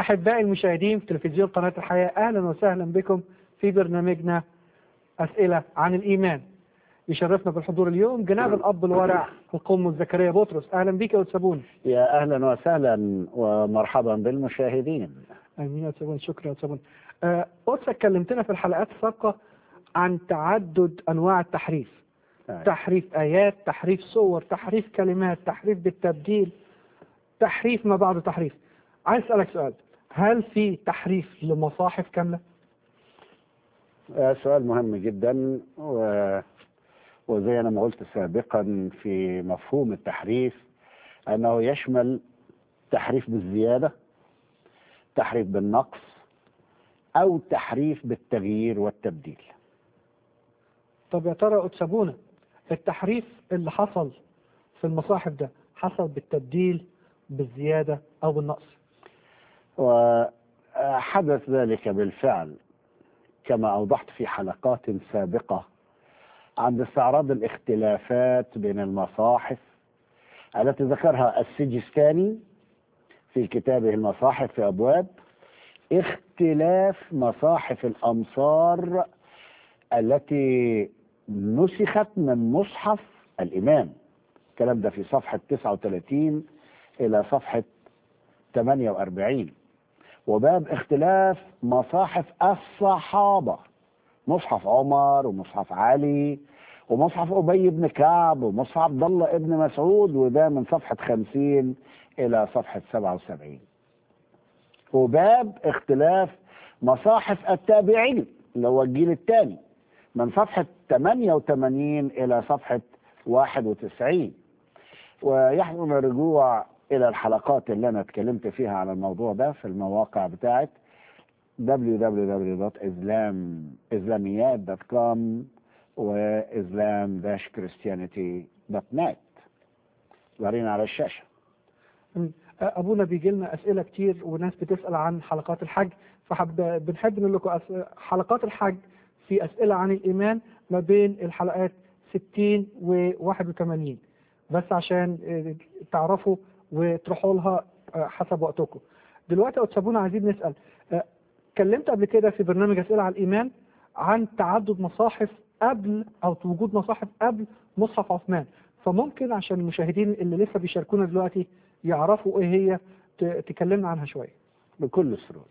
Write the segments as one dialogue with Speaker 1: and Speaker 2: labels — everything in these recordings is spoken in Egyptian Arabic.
Speaker 1: أحبائي المشاهدين في تلفزيون قناة الحياة أهلا وسهلا بكم في برنامجنا أسئلة عن الإيمان يشرفنا بالحضور اليوم جناب الأب الورع القم زكريا بطرس أهلا بك يا وتسابون
Speaker 2: يا اهلا وسهلا ومرحبا بالمشاهدين
Speaker 1: امين يا تسابون شكرا يا تسابون آه، قدسك كلمتنا في الحلقات السابقه عن تعدد انواع التحريف
Speaker 2: أيوة.
Speaker 1: تحريف ايات تحريف صور تحريف كلمات تحريف بالتبديل تحريف ما بعد تحريف عايز اسالك سؤال هل في تحريف لمصاحف كامله
Speaker 2: آه، سؤال مهم جدا و... وزي انا ما قلت سابقا في مفهوم التحريف انه يشمل تحريف بالزياده تحريف بالنقص او تحريف بالتغيير والتبديل
Speaker 1: طب يا ترى اتسابونا التحريف اللي حصل في المصاحف ده حصل بالتبديل بالزياده او بالنقص
Speaker 2: وحدث ذلك بالفعل كما اوضحت في حلقات سابقه عند استعراض الاختلافات بين المصاحف التي ذكرها السجستاني في كتابه المصاحف في ابواب اختلاف مصاحف الامصار التي نسخت من مصحف الامام الكلام ده في صفحه 39 الى صفحه 48 وباب اختلاف مصاحف الصحابة مصحف عمر ومصحف علي ومصحف أبي بن كعب ومصحف عبد الله ابن مسعود وده من صفحة 50 إلى صفحة 77 وباب اختلاف مصاحف التابعين اللي هو الجيل الثاني من صفحة 88 إلى صفحة 91 ويحسن الرجوع الى الحلقات اللي انا اتكلمت فيها على الموضوع ده في المواقع بتاعت www.islamiyat.com واسلام-christianity.net ظاهرين على الشاشه
Speaker 1: ابونا بيجي لنا اسئله كتير وناس بتسال عن حلقات الحج فحب بنحب نقول لكم أس- حلقات الحج في اسئله عن الايمان ما بين الحلقات 60 و 81 بس عشان آه، تعرفوا وتروحوا لها آه، حسب وقتكم دلوقتي يا تسابونا عايزين نسال آه، اتكلمت قبل كده في برنامج اسئله عن الايمان عن تعدد مصاحف قبل او وجود مصاحف قبل مصحف عثمان فممكن عشان المشاهدين اللي لسه بيشاركونا دلوقتي يعرفوا ايه هي ت- تكلمنا عنها شويه
Speaker 2: بكل سرور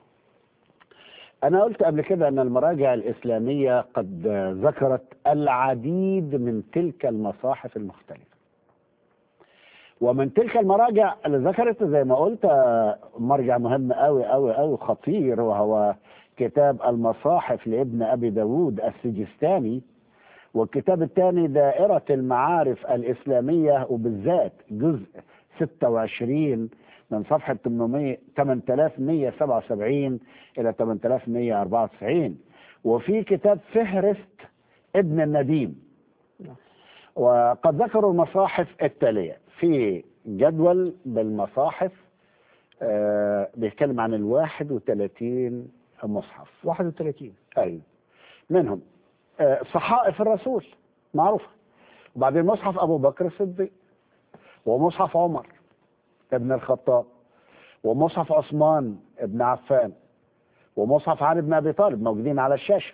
Speaker 2: أنا قلت قبل كده أن المراجع الإسلامية قد ذكرت العديد من تلك المصاحف المختلفة ومن تلك المراجع اللي ذكرت زي ما قلت آه، مرجع مهم قوي قوي قوي خطير وهو كتاب المصاحف لابن أبي داود السجستاني والكتاب الثاني دائرة المعارف الإسلامية وبالذات جزء 26 من صفحة 800 8177 إلى 8194 وفي كتاب فهرست ابن النديم
Speaker 1: نعم.
Speaker 2: وقد ذكروا المصاحف التالية في جدول بالمصاحف آه بيتكلم عن ال 31 مصحف
Speaker 1: 31
Speaker 2: ايوه منهم آه، صحائف الرسول معروفه وبعدين مصحف ابو بكر الصديق ومصحف عمر ابن الخطاب ومصحف عثمان ابن عفان ومصحف علي بن ابي طالب موجودين على الشاشه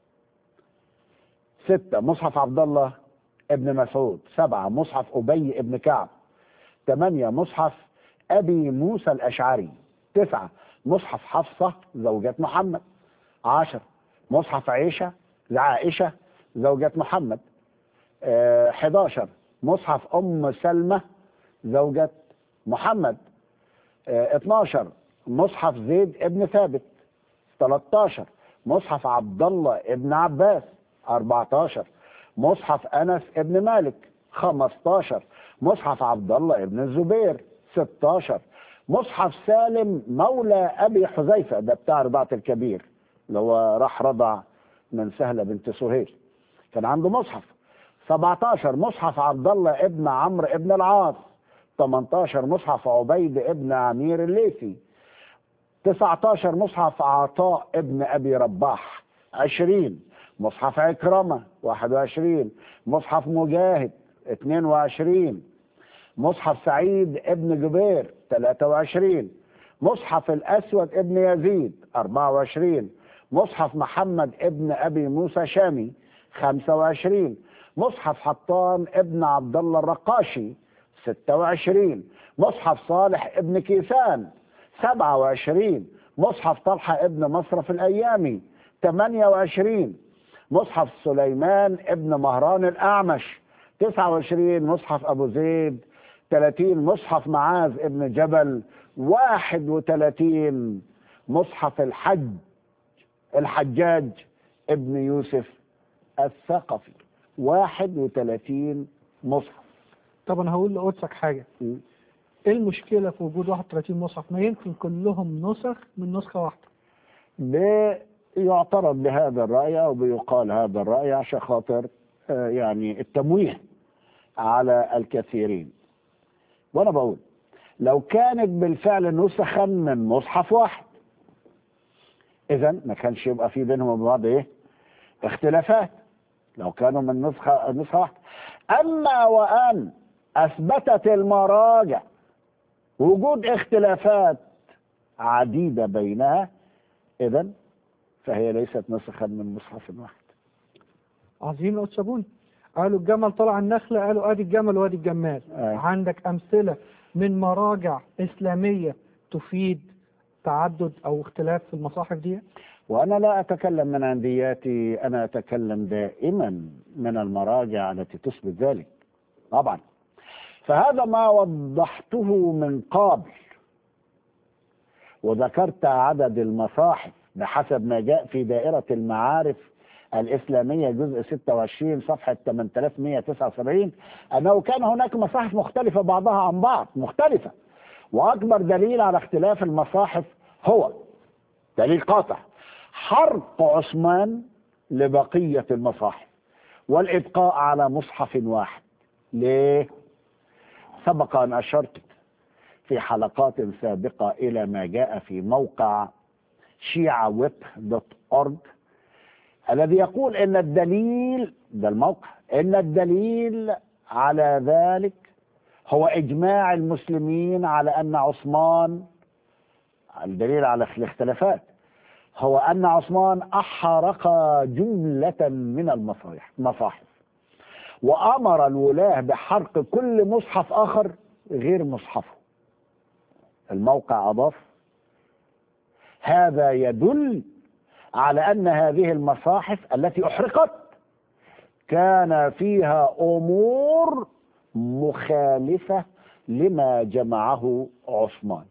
Speaker 2: ستة مصحف عبد الله ابن مسعود سبعة مصحف أبي ابن كعب ثمانية مصحف أبي موسى الأشعري تسعة مصحف حفصة زوجة محمد عشر مصحف عائشة عائشة زوجة محمد آه، 11 مصحف أم سلمة زوجة محمد آه، 12 مصحف زيد ابن ثابت 13 مصحف عبد الله ابن عباس 14 مصحف أنس ابن مالك 15 مصحف عبد الله ابن الزبير 16 مصحف سالم مولى أبي حذيفة ده بتاع رضاعة الكبير اللي هو راح رضع من سهلة بنت سهيل كان عنده مصحف 17 مصحف عبد الله ابن عمرو ابن العاص 18 مصحف عبيد ابن عمير الليثي 19 مصحف عطاء ابن ابي رباح 20 مصحف عكرمة 21 مصحف مجاهد 22 مصحف سعيد ابن جبير 23 مصحف الأسود ابن يزيد 24 مصحف محمد ابن أبي موسى شامي 25 مصحف حطان ابن عبد الله الرقاشي 26 مصحف صالح ابن كيسان 27 مصحف طلحة ابن مصرف الأيامي 28 مصحف سليمان ابن مهران الأعمش 29 مصحف أبو زيد 30 مصحف معاذ ابن جبل 31 مصحف الحج الحجاج ابن يوسف الثقفي 31 مصحف
Speaker 1: طب انا هقول لقدسك حاجه
Speaker 2: م.
Speaker 1: ايه المشكله في وجود 31 مصحف ما يمكن كلهم نسخ من نسخه واحده
Speaker 2: بيعترض بهذا الرأي أو بيقال هذا الرأي عشان خاطر آه، يعني التمويه على الكثيرين وأنا بقول لو كانت بالفعل نسخا من مصحف واحد إذا ما كانش يبقى في بينهم وبين بعض إيه؟ اختلافات لو كانوا من نسخة نسخة واحدة أما وأن أثبتت المراجع وجود اختلافات عديدة بينها إذا فهي ليست نسخا من مصحف واحد
Speaker 1: عظيم يا سابوني قالوا الجمل طلع النخله قالوا ادي الجمل وادي الجمال
Speaker 2: أي.
Speaker 1: عندك امثله من مراجع اسلاميه تفيد تعدد او اختلاف في المصاحف دي
Speaker 2: وأنا لا أتكلم من عندياتي أنا أتكلم دائما من المراجع التي تثبت ذلك طبعا فهذا ما وضحته من قبل وذكرت عدد المصاحف بحسب ما جاء في دائرة المعارف الإسلامية جزء 26 صفحة 8179 أنه كان هناك مصاحف مختلفة بعضها عن بعض مختلفة وأكبر دليل على اختلاف المصاحف هو دليل قاطع حرق عثمان لبقية المصاحف والإبقاء على مصحف واحد ليه؟ سبق أن أشرت في حلقات سابقة إلى ما جاء في موقع شيعة ويب دوت أورج الذي يقول إن الدليل ده الموقع إن الدليل على ذلك هو إجماع المسلمين على أن عثمان الدليل على الاختلافات هو أن عثمان أحرق جملة من المصاحف مصاحف وأمر الولاة بحرق كل مصحف آخر غير مصحفه الموقع أضاف هذا يدل على أن هذه المصاحف التي أحرقت كان فيها أمور مخالفة لما جمعه عثمان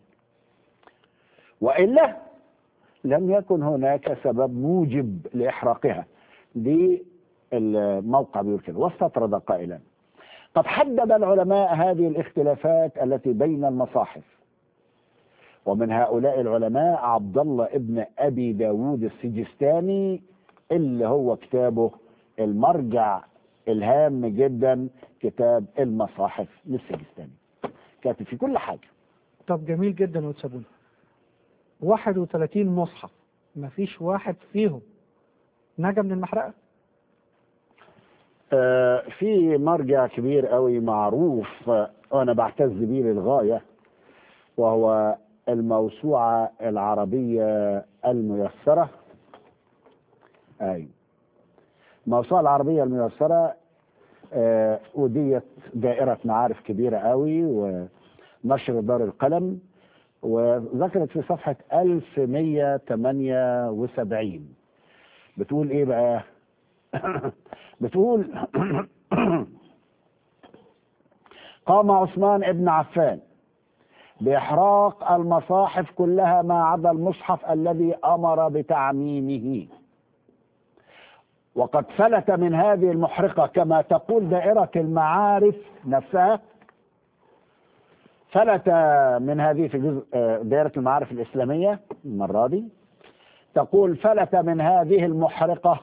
Speaker 2: وإلا لم يكن هناك سبب موجب لإحراقها دي الموقع بيقول كده واستطرد قائلا قد حدد العلماء هذه الاختلافات التي بين المصاحف ومن هؤلاء العلماء عبد الله ابن ابي داود السجستاني اللي هو كتابه المرجع الهام جدا كتاب المصاحف للسجستاني كاتب في كل حاجه
Speaker 1: طب جميل جدا وتسابوني 31 مصحف ما فيش واحد فيهم نجا من المحرقه
Speaker 2: آه، في مرجع كبير قوي معروف آه، وانا بعتز بيه للغايه وهو الموسوعه العربيه الميسره اي الموسوعه العربيه الميسره آه، وديت دائره معارف كبيره قوي ونشر دار القلم وذكرت في صفحه 1178 بتقول ايه بقى بتقول قام عثمان ابن عفان بإحراق المصاحف كلها ما عدا المصحف الذي أمر بتعميمه وقد فلت من هذه المحرقة كما تقول دائرة المعارف نفسها فلت من هذه في جزء آه، دائرة المعارف الإسلامية المرة دي تقول فلت من هذه المحرقة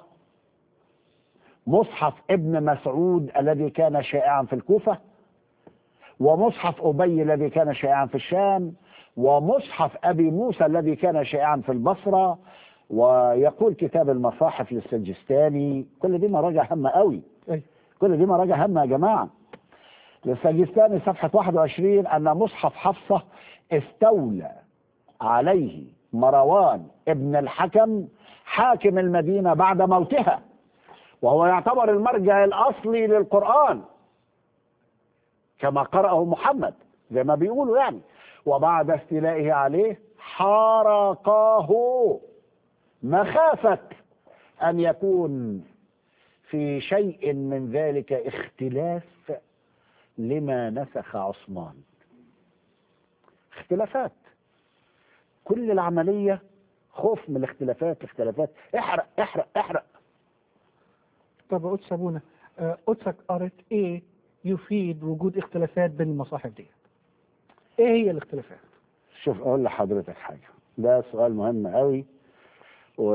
Speaker 2: مصحف ابن مسعود الذي كان شائعا في الكوفة ومصحف أبي الذي كان شائعا في الشام ومصحف أبي موسى الذي كان شائعا في البصرة ويقول كتاب المصاحف للسجستاني كل دي مراجع هامة قوي
Speaker 1: أي.
Speaker 2: كل دي مراجع هامة يا جماعة للسجستاني صفحة 21 أن مصحف حفصة استولى عليه مروان ابن الحكم حاكم المدينة بعد موتها وهو يعتبر المرجع الأصلي للقرآن كما قرأه محمد زي ما بيقولوا يعني وبعد استيلائه عليه حرقاه مخافة أن يكون في شيء من ذلك اختلاف لما نسخ عثمان اختلافات كل العملية خوف من الاختلافات الاختلافات احرق احرق احرق
Speaker 1: طب يا قدس ابونا آه، قدسك قرت ايه يفيد وجود اختلافات بين المصاحف دي ايه هي الاختلافات
Speaker 2: شوف اقول لحضرتك حاجة ده سؤال مهم قوي و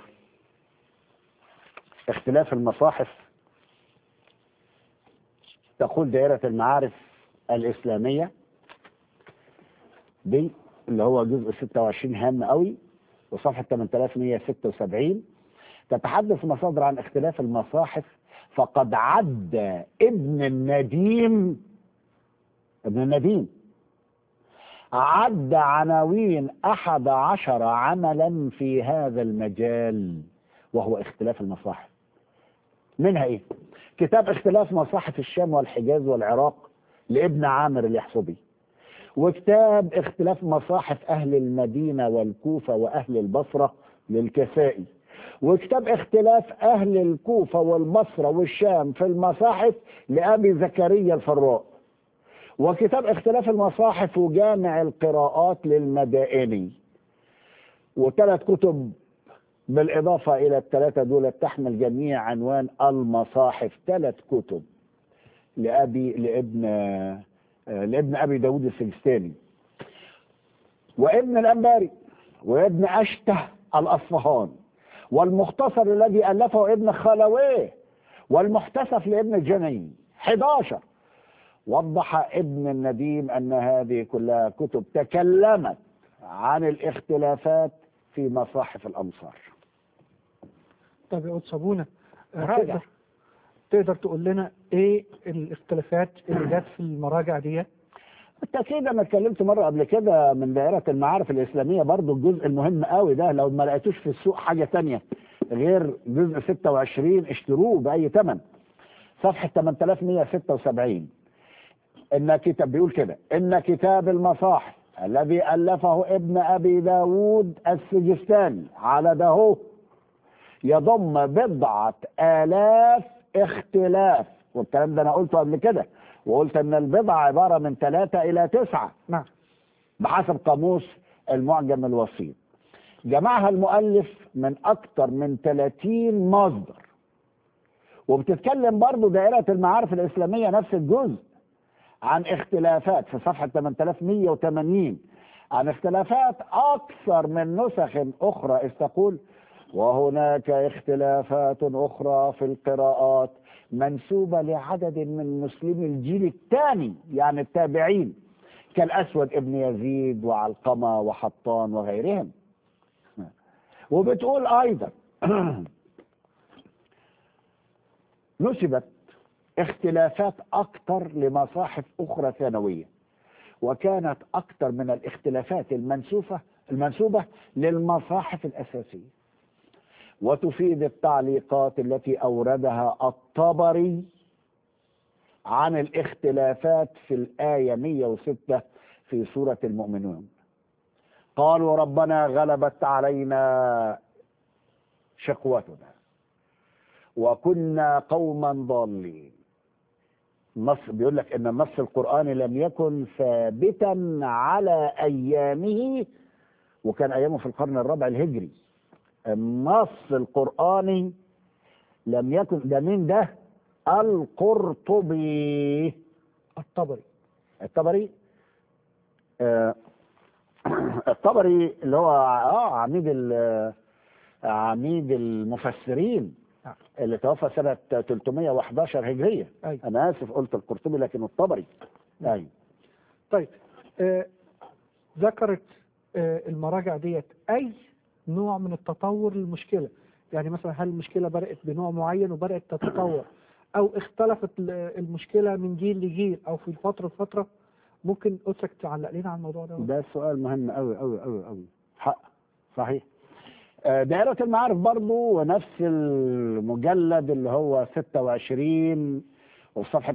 Speaker 2: اختلاف المصاحف تقول دائرة المعارف الإسلامية دي اللي هو جزء 26 هام قوي وصفحة 8176 تتحدث مصادر عن اختلاف المصاحف فقد عد ابن النديم ابن النديم عد عناوين أحد عشر عملا في هذا المجال وهو اختلاف المصاحف منها ايه كتاب اختلاف مصاحف الشام والحجاز والعراق لابن عامر اليحصبي وكتاب اختلاف مصاحف أهل المدينة والكوفة وأهل البصرة للكسائي وكتاب اختلاف أهل الكوفة والبصرة والشام في المصاحف لأبي زكريا الفراء وكتاب اختلاف المصاحف وجامع القراءات للمدائني وثلاث كتب بالإضافة إلى الثلاثة دول تحمل جميع عنوان المصاحف ثلاث كتب لأبي لابن آه، لابن أبي داود السجستاني وابن الأنباري وابن أشته الأصفهان والمختصر الذي ألفه ابن خلويه والمحتسف لابن الجني 11 وضح ابن النديم أن هذه كلها كتب تكلمت عن الاختلافات في مصاحف الأمصار
Speaker 1: طب يا قدس ابونا آه،
Speaker 2: راجع.
Speaker 1: تقدر تقدر تقول لنا ايه الاختلافات اللي جت في المراجع دي
Speaker 2: بالتأكيد أنا اتكلمت مرة قبل كده من دائرة المعارف الإسلامية برضو الجزء المهم قوي ده لو ما لقيتوش في السوق حاجة تانية غير جزء 26 اشتروه بأي ثمن صفحة 8176 إن كتاب بيقول كده إن كتاب المصاحف الذي ألفه ابن أبي داود السجستاني على ده يضم بضعة آلاف اختلاف والكلام ده أنا قلته قبل كده وقلت ان البضع عباره من ثلاثه الى تسعه
Speaker 1: نعم
Speaker 2: بحسب قاموس المعجم الوسيط جمعها المؤلف من اكثر من 30 مصدر وبتتكلم برضو دائرة المعارف الإسلامية نفس الجزء عن اختلافات في صفحة 8180 عن اختلافات أكثر من نسخ أخرى إذ تقول وهناك اختلافات أخرى في القراءات منسوبة لعدد من مسلمي الجيل الثاني يعني التابعين كالأسود ابن يزيد وعلقمة وحطان وغيرهم وبتقول أيضا نسبت اختلافات أكثر لمصاحف أخرى ثانوية وكانت أكثر من الاختلافات المنسوفة المنسوبة للمصاحف الأساسية وتفيد التعليقات التي أوردها الطبري عن الاختلافات في الآية 106 في سورة المؤمنون قالوا ربنا غلبت علينا شقوتنا وكنا قوما ضالين النص بيقول لك ان النص القرآني لم يكن ثابتا على ايامه وكان ايامه في القرن الرابع الهجري النص القرآني لم يكن ده مين ده القرطبي
Speaker 1: الطبري
Speaker 2: الطبري آه الطبري اللي هو اه عميد ال- عميد المفسرين
Speaker 1: نعم.
Speaker 2: اللي توفى سنة 311 هجرية
Speaker 1: أيوة.
Speaker 2: أنا آسف قلت القرطبي لكن الطبري أيوة
Speaker 1: طيب آه ذكرت آه المراجع ديت اي نوع من التطور للمشكله يعني مثلا هل المشكله بدات بنوع معين وبدات تتطور او اختلفت ال- المشكله من جيل لجيل او في فتره لفتره ممكن قدسك تعلق لنا على الموضوع ده
Speaker 2: ده سؤال مهم قوي قوي قوي قوي حق صحيح آه، دائرة المعارف برضو ونفس المجلد اللي هو 26 وفي صفحة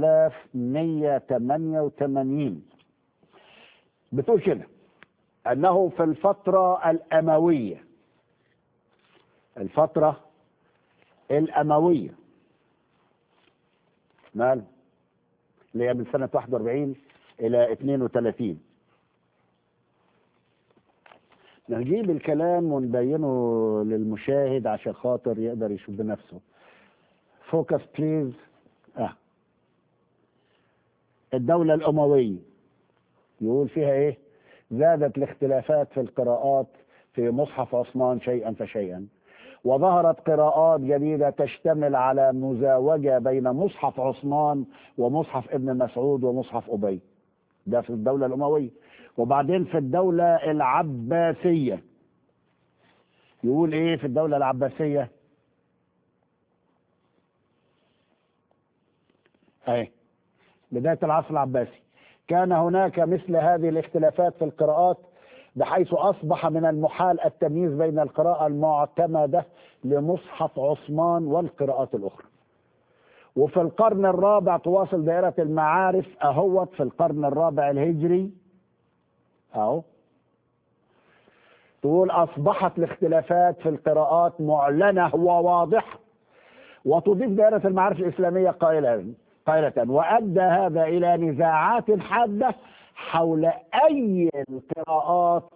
Speaker 2: 8188 بتقول كده أنه في الفترة الأموية الفترة الأموية مال اللي هي من سنة 41 إلى 32 نجيب الكلام ونبينه للمشاهد عشان خاطر يقدر يشوف بنفسه فوكس بليز اه الدولة الأموية يقول فيها ايه زادت الاختلافات في القراءات في مصحف عثمان شيئا فشيئا وظهرت قراءات جديدة تشتمل على مزاوجة بين مصحف عثمان ومصحف ابن مسعود ومصحف أبي ده في الدولة الأموية وبعدين في الدولة العباسية يقول ايه في الدولة العباسية اهي بداية العصر العباسي كان هناك مثل هذه الاختلافات في القراءات بحيث أصبح من المحال التمييز بين القراءة المعتمدة لمصحف عثمان والقراءات الأخرى وفي القرن الرابع تواصل دائرة المعارف أهوت في القرن الرابع الهجري أهو تقول أصبحت الاختلافات في القراءات معلنة وواضحة وتضيف دائرة المعارف الإسلامية قائلة قائلة وأدى هذا إلى نزاعات حادة حول أي القراءات